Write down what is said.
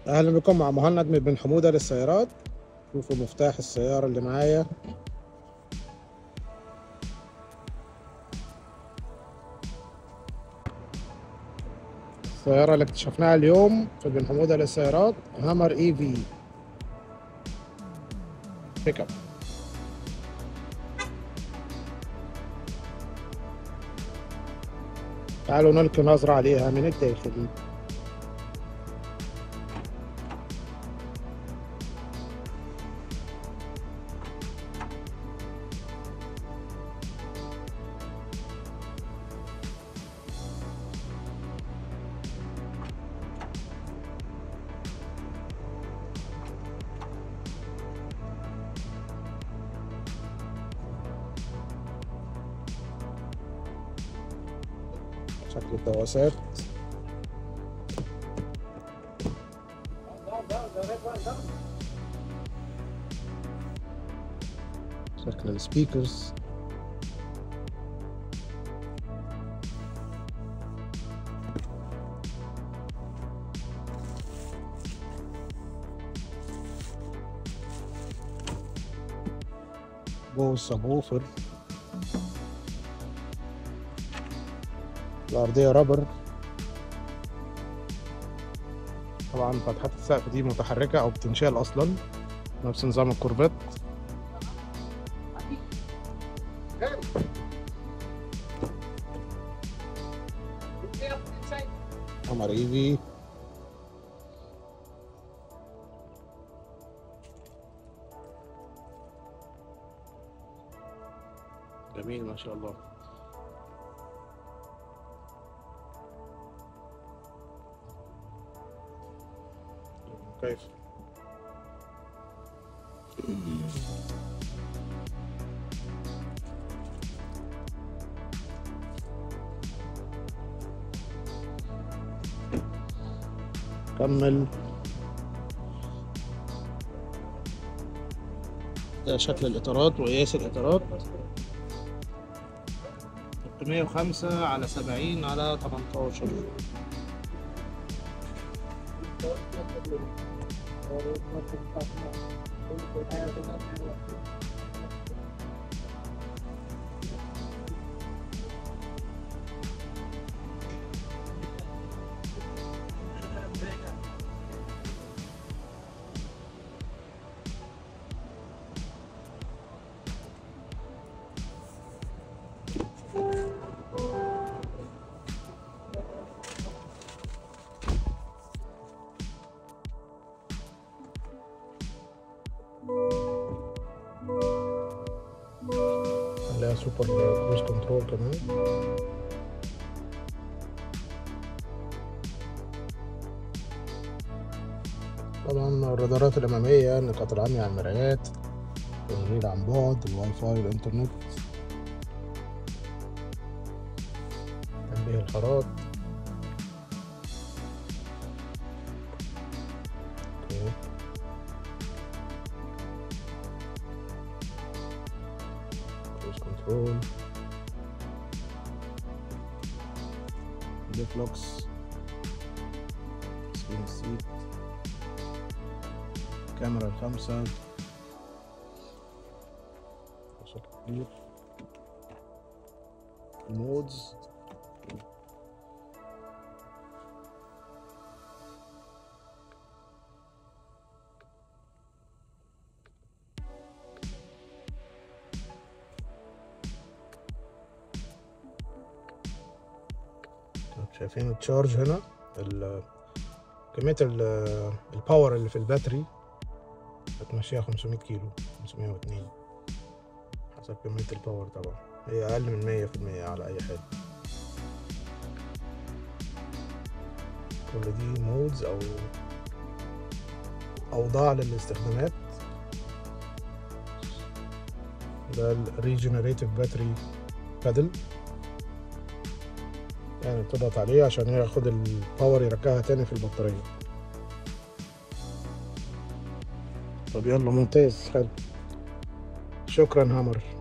اهلا بكم مع مهند من بن حموده للسيارات شوفوا مفتاح السياره اللي معايا السياره اللي اكتشفناها اليوم في بن حموده للسيارات هامر اي في بيك اب تعالوا نلقي نظرة عليها من الداخل شكل الدواسات شكل السبيكرز بوز سبوفر الأرضية رابر طبعا فتحات السقف دي متحركة أو بتنشال أصلا نفس نظام الكورفيت قمر ايفي جميل ما شاء الله كيف كمل ده شكل الإطارات وقياس الإطارات 305 على 70 على 18 عليها سوبر كروز كنترول كمان طبعا الرادارات الأمامية نقاط العمي على المرايات تشغيل عن بعد الواي فاي الإنترنت تنبيه الحارات اوكي كروز كنترول ليت لوكس سكرين سيت كاميرا الخمسة بشكل كبير المودز طب شايفين التشارج هنا ال- كمية ال- الباور اللي في الباتري هتمشيها 500 كيلو 502 حسب كمية الباور طبعا هي أقل من 100% على أي حاجة كل دي مودز أو أوضاع للاستخدامات ده الريجنريتيف باتري بادل يعني بتضغط عليه عشان ياخد الباور يرجعها تاني في البطارية طب يلا ممتاز حلو شكرا هامر